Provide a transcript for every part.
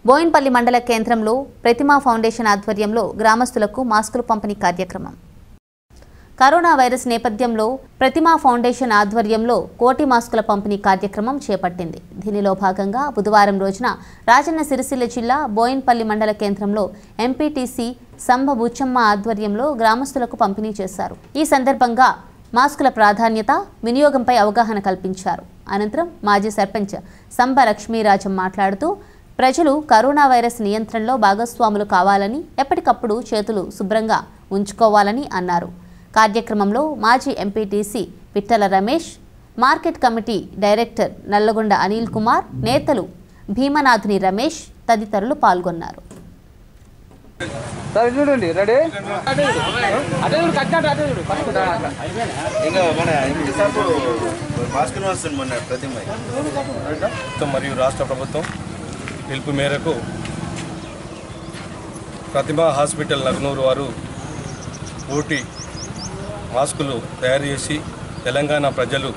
బోయిన్పల్లి మండల కేంద్రంలో ప్రతిమా ఫౌండేషన్ ఆధ్వర్యంలో గ్రామస్తులకు మాస్కులు పంపిణీ కార్యక్రమం కరోనా వైరస్ నేపథ్యంలో ప్రతిమా ఫౌండేషన్ ఆధ్వర్యంలో కోటి మాస్కుల పంపిణీ కార్యక్రమం చేపట్టింది దీనిలో భాగంగా బుధవారం రోజున రాజన్న సిరిసిల్ల జిల్లా బోయిన్పల్లి మండల కేంద్రంలో ఎంపీటీసీ సంభ బుచ్చమ్మ ఆధ్వర్యంలో గ్రామస్తులకు పంపిణీ చేశారు ఈ సందర్భంగా మాస్కుల ప్రాధాన్యత వినియోగంపై అవగాహన కల్పించారు అనంతరం మాజీ సర్పంచ్ సంబ లక్ష్మీరాజం మాట్లాడుతూ ప్రజలు కరోనా వైరస్ నియంత్రణలో భాగస్వాములు కావాలని ఎప్పటికప్పుడు చేతులు శుభ్రంగా ఉంచుకోవాలని అన్నారు కార్యక్రమంలో మాజీ MPTC Pittala Ramesh market committee director Nalgonda Anil Kumar నేతలు భీమనాథుని రమేష్ తదితరులు పాల్గొన్నారు సార్ చూడండి రెడీ అటే చూడు కట్టినట్టు అటే చూడు ఫస్ట్ అట్లా ఇంకా మన ఎంపీసాపు మాస్కులు వస్తుంది మొన్న ప్రతిమ ప్రభుత్వం మరియు రాష్ట్ర ప్రభుత్వం పిలుపు మేరకు ప్రతిభ హాస్పిటల్ నగనూరు వారు కోటి మాస్కులు తయారు చేసి తెలంగాణ ప్రజలు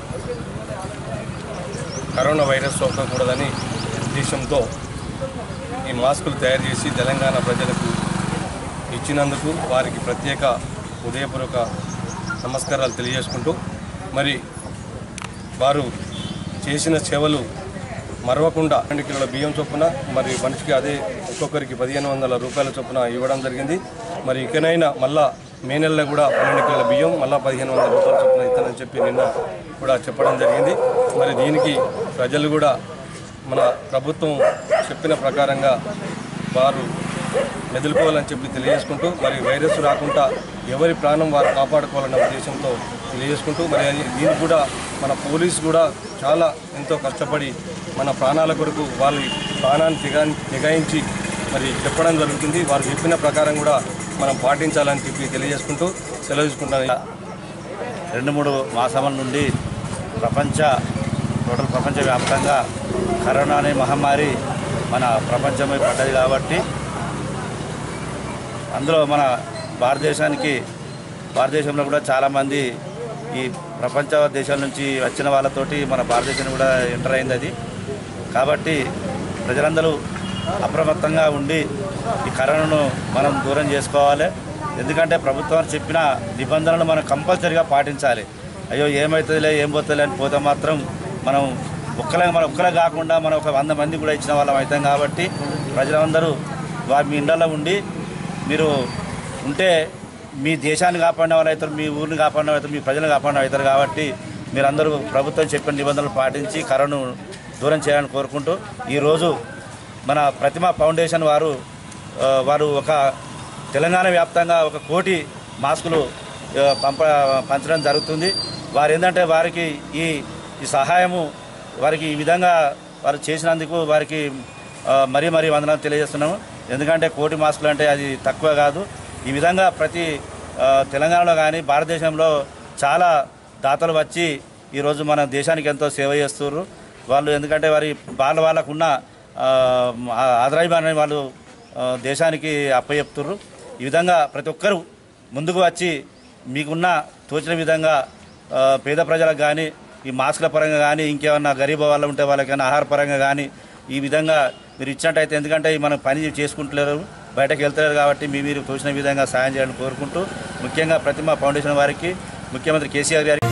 కరోనా వైరస్ సోకకూడదని ఉద్దేశంతో ఈ మాస్కులు తయారు చేసి తెలంగాణ ప్రజలకు ఇచ్చినందుకు వారికి ప్రత్యేక హృదయపూర్వక నమస్కారాలు తెలియజేసుకుంటూ మరి వారు చేసిన సేవలు మరవకుండా రెండు కిలోల బియ్యం చొప్పున మరి మనిషికి అదే ఒక్కొక్కరికి పదిహేను వందల రూపాయల చొప్పున ఇవ్వడం జరిగింది మరి ఇకనైనా మళ్ళా మే నెలలో కూడా పన్నెండు కిలోల బియ్యం మళ్ళా పదిహేను వందల రూపాయల చొప్పున ఇస్తానని చెప్పి నిన్న కూడా చెప్పడం జరిగింది మరి దీనికి ప్రజలు కూడా మన ప్రభుత్వం చెప్పిన ప్రకారంగా వారు మెదులుకోవాలని చెప్పి తెలియజేసుకుంటూ మరి వైరస్ రాకుండా ఎవరి ప్రాణం వారు కాపాడుకోవాలన్న ఉద్దేశంతో తెలియజేసుకుంటూ మరి అది- దీనికి కూడా మన పోలీసు కూడా చాలా ఎంతో కష్టపడి మన ప్రాణాల కొరకు వాళ్ళ ప్రాణాన్ని తెగా తెగాయించి మరి చెప్పడం జరుగుతుంది వారు చెప్పిన ప్రకారం కూడా మనం పాటించాలని చెప్పి తెలియజేసుకుంటూ సెలవు తీసుకుంటాను రెండు మూడు మాసాల నుండి ప్రపంచ టోటల్ ప్రపంచవ్యాప్తంగా కరోనా అనే మహమ్మారి మన ప్రపంచమై పడ్డది కాబట్టి అందులో మన భారతదేశానికి భారతదేశంలో కూడా చాలామంది ఈ ప్రపంచ దేశాల నుంచి వచ్చిన వాళ్ళతోటి మన భారతదేశం కూడా ఎంటర్ అయింది అది కాబట్టి ప్రజలందరూ అప్రమత్తంగా ఉండి ఈ కరోనాను మనం దూరం చేసుకోవాలి ఎందుకంటే ప్రభుత్వం చెప్పిన నిబంధనలు మనం కంపల్సరీగా పాటించాలి అయ్యో ఏమవుతుందిలే ఏం పోతుందిలే అని పోతే మాత్రం మనం ఒక్కలే మన ఒక్కలే కాకుండా మనం ఒక వంద మంది కూడా ఇచ్చిన వాళ్ళం అవుతాం కాబట్టి ప్రజలందరూ వారి మీ ఇండ్లలో ఉండి మీరు ఉంటే మీ దేశాన్ని కాపాడిన వాళ్ళు అవుతారు మీ ఊరిని కాపాడిన వాళ్ళు అవుతారు మీ ప్రజలను కాపాడిన వాళ్ళు అవుతారు కాబట్టి మీరందరూ ప్రభుత్వం చెప్పిన నిబంధనలు పాటించి కరోనాను దూరం చేయాలని కోరుకుంటూ ఈరోజు మన ప్రతిమ ఫౌండేషన్ వారు ఆ, వారు ఒక తెలంగాణ వ్యాప్తంగా ఒక కోటి మాస్కులు ఆ, పంప పంచడం జరుగుతుంది వారు ఏంటంటే వారికి ఈ ఈ సహాయము వారికి ఈ విధంగా వారు చేసినందుకు వారికి ఆ, మరీ మరీ వందనాలు తెలియజేస్తున్నాము ఎందుకంటే కోటి మాస్కులు అంటే అది తక్కువ కాదు ఈ విధంగా ప్రతి ఆ, తెలంగాణలో కానీ భారతదేశంలో చాలా దాతలు వచ్చి ఈరోజు మన దేశానికి ఎంతో సేవ చేస్తున్నారు వాళ్ళు ఎందుకంటే వారి వాళ్ళ వాళ్ళకున్న ఆ, ఆదరాభిమానాన్ని వాళ్ళు ఆ, దేశానికి అప్పచెప్తుర్రు ఈ విధంగా ప్రతి ఒక్కరూ ముందుకు వచ్చి మీకున్న తోచిన విధంగా ఆ, పేద ప్రజలకు కానీ ఈ మాస్కుల పరంగా కానీ ఇంకేమన్నా గరీబ్ వాళ్ళు ఉంటే వాళ్ళకైనా ఆహార పరంగా కానీ ఈ విధంగా మీరు ఇచ్చినట్టయితే ఎందుకంటే మనం పని చేసుకుంటలేరు బయటకు వెళ్తలేరు కాబట్టి మీ మీరు తోచిన విధంగా సాయం చేయాలని కోరుకుంటూ ముఖ్యంగా ప్రతిమ ఫౌండేషన్ వారికి ముఖ్యమంత్రి కేసీఆర్ గారికి